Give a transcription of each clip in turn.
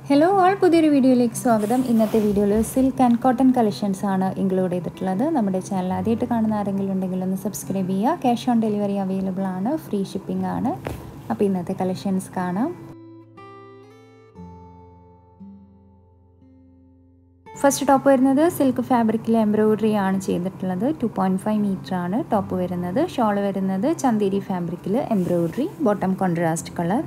hello all പുതിയൊരു വീഡിയോയിലേക്ക് സ്വാഗതം ഇന്നത്തെ വീഡിയോയിൽ സിൽക്ക് ആൻഡ് കോട്ടൺ കളക്ഷൻസ് ആണ് ഇൻക്ലൂഡ് ചെയ്തിട്ടുള്ളത് നമ്മുടെ ചാനൽ ആദ്യമായിട്ട് കാണുന്ന ആരെങ്കിലും ഉണ്ടെങ്കിൽ ഒന്ന് സബ്സ്ക്രൈബ് ചെയ്യുക ക്യാഷ് ഓൺ ഡെലിവറി അവൈലബിൾ ആണ് ഫ്രീ ഷിപ്പിംഗ് ആണ് അപ്പോൾ ഇന്നത്തെ കളക്ഷൻസ് കാണാം ഫസ്റ്റ് ടോപ്പ് വരുന്നത് സിൽക്ക് ഫാബ്രിക്കിൽ എംബ്രോയിഡറി ആണ് ചെയ്തിട്ടുള്ളത് ടു പോയിൻറ്റ് ഫൈവ് മീറ്റർ ആണ് ടോപ്പ് വരുന്നത് ഷോൾ വരുന്നത് ചന്തേരി ഫാബ്രിക്കിൽ embroidery bottom contrast colour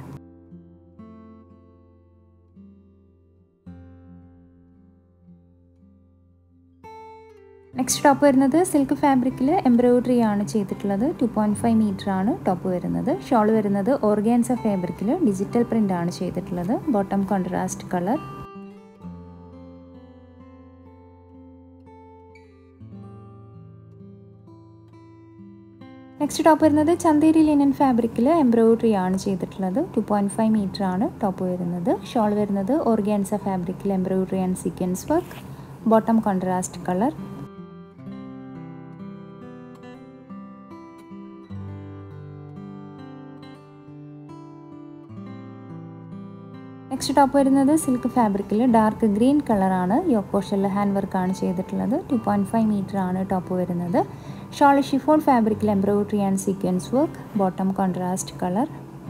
next top വരുന്നത് സിൽക്ക് ഫാബ്രിക്കിൽ എംബ്രോയിഡറി ആണ് ചെയ്തിട്ടുള്ളത് ടു പോയിൻറ്റ് ഫൈവ് മീറ്റർ ആണ് ടോപ്പ് വരുന്നത് ഷോൾ വരുന്നത് ഓർഗാൻസ ഫാബ്രിക്കിൽ ഡിജിറ്റൽ പ്രിൻ്റ് ആണ് ചെയ്തിട്ടുള്ളത് bottom contrast colour next top വരുന്നത് ചന്തേരി ലിനൻ ഫാബ്രിക്കിൽ എംബ്രോയിഡറി ആണ് ചെയ്തിട്ടുള്ളത് ടു പോയിൻറ്റ് ഫൈവ് മീറ്റർ ആണ് ടോപ്പ് വരുന്നത് ഷോൾ വരുന്നത് ഓർഗാൻസ ഫാബ്രിക്കിൽ embroidery and sequence work bottom contrast colour next top വരുന്നത് സിൽക്ക് ഫാബ്രിക്കിൽ ഡാർക്ക് ഗ്രീൻ കളറാണ് യോക്ക് പോർഷനിൽ ഹാൻഡ് വർക്കാണ് ചെയ്തിട്ടുള്ളത് ടു പോയിൻറ്റ് ഫൈവ് മീറ്റർ ആണ് ടോപ്പ് വരുന്നത് ഷോൾ ഷിഫോൺ ഫാബ്രിക്കിൽ embroidery and sequence work bottom contrast colour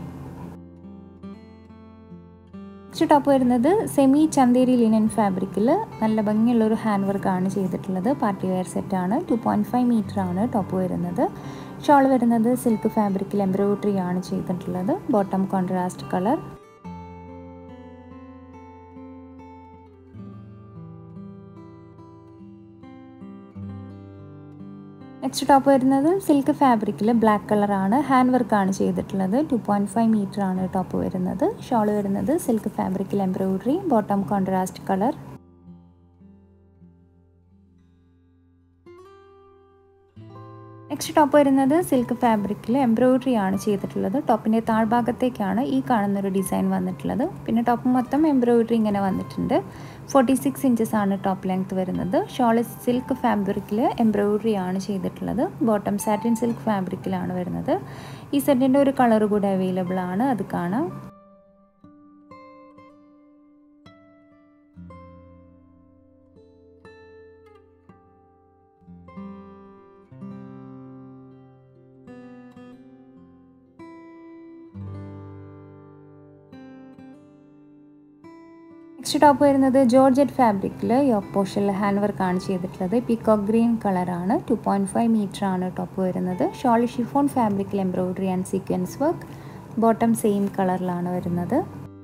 next top വരുന്നത് സെമി ചന്തേരി ലിനൻ ഫാബ്രിക്കിൽ നല്ല ഭംഗിയുള്ളൊരു ഹാൻഡ് വർക്കാണ് ചെയ്തിട്ടുള്ളത് പാർട്ടി വെയർ സെറ്റാണ് ടു പോയിൻറ്റ് ഫൈവ് മീറ്റർ ആണ് ടോപ്പ് വരുന്നത് ഷോൾ വരുന്നത് സിൽക്ക് ഫാബ്രിക്കിൽ എംബ്രോയിഡറി ആണ് ചെയ്തിട്ടുള്ളത് bottom contrast colour next top വരുന്നത് സിൽക്ക് ഫാബ്രിക്കിൽ ബ്ലാക്ക് കളറാണ് ഹാൻഡ് വർക്കാണ് ചെയ്തിട്ടുള്ളത് ടു പോയിൻറ്റ് ഫൈവ് മീറ്റർ ആണ് ടോപ്പ് വരുന്നത് ഷോൾ വരുന്നത് സിൽക്ക് ഫാബ്രിക്കിൽ embroidery bottom contrast colour next top വരുന്നത് സിൽക്ക് ഫാബ്രിക്കിൽ എംബ്രോയിഡറി ആണ് ചെയ്തിട്ടുള്ളത് ടോപ്പിൻ്റെ താഴ്ഭാഗത്തേക്കാണ് ഈ കാണുന്നൊരു ഡിസൈൻ വന്നിട്ടുള്ളത് പിന്നെ ടോപ്പ് മൊത്തം എംബ്രോയിഡറി ഇങ്ങനെ വന്നിട്ടുണ്ട് ഫോർട്ടി സിക്സ് ഇഞ്ചസ് ആണ് ടോപ്പ് ലെങ്ത് വരുന്നത് ഷോൾ സിൽക്ക് ഫാബ്രിക്കിൽ എംബ്രോയിഡറി ആണ് ചെയ്തിട്ടുള്ളത് ബോട്ടം സാറ്റിൻ സിൽക്ക് ഫാബ്രിക്കിലാണ് വരുന്നത് ഈ സെറ്റിൻ്റെ ഒരു കളർ കൂടെ അവൈലബിൾ ആണ് അത് കാണാം നെക്സ്റ്റ് ടോപ്പ് വരുന്നത് ജോർജറ്റ് ഫാബ്രിക്കിൽ യോക്ക് പോർഷനിൽ ഹാൻഡ് വർക്കാണ് ചെയ്തിട്ടുള്ളത് പീക്കോക്ക് ഗ്രീൻ കളറാണ് ടു പോയിൻറ്റ് ഫൈവ് മീറ്റർ ആണ് ടോപ്പ് വരുന്നത് ഷോൾ ഷിഫോൺ ഫാബ്രിക്കിൽ embroidery and sequence work bottom same കളറിലാണ് വരുന്നത്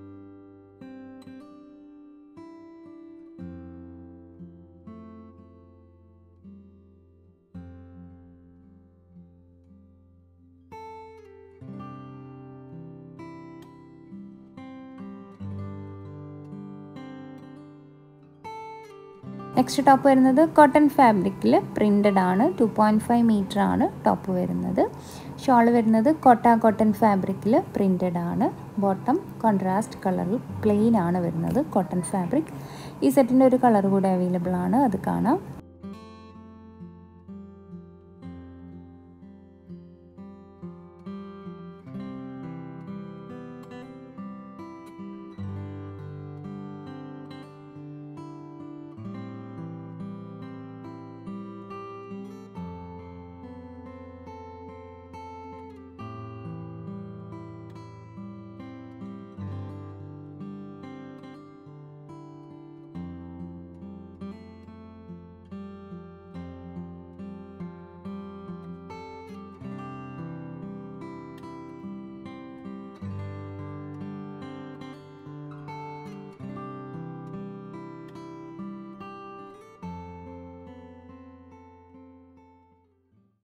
നെക്സ്റ്റ് ടോപ്പ് വരുന്നത് കോട്ടൺ ഫാബ്രിക്കിൽ പ്രിൻറ്റഡ് ആണ് ടു പോയിൻറ്റ് ഫൈവ് മീറ്റർ ആണ് ടോപ്പ് വരുന്നത് ഷോൾ വരുന്നത് കോട്ട കോട്ടൺ ഫാബ്രിക്കിൽ പ്രിൻറ്റഡ് ആണ് ബോട്ടം കോൺട്രാസ്റ്റ് കളറിൽ പ്ലെയിൻ ആണ് വരുന്നത് കോട്ടൺ ഫാബ്രിക് ഈ സെറ്റിൻ്റെ ഒരു കളർ കൂടെ അവൈലബിൾ ആണ് അത് കാണാം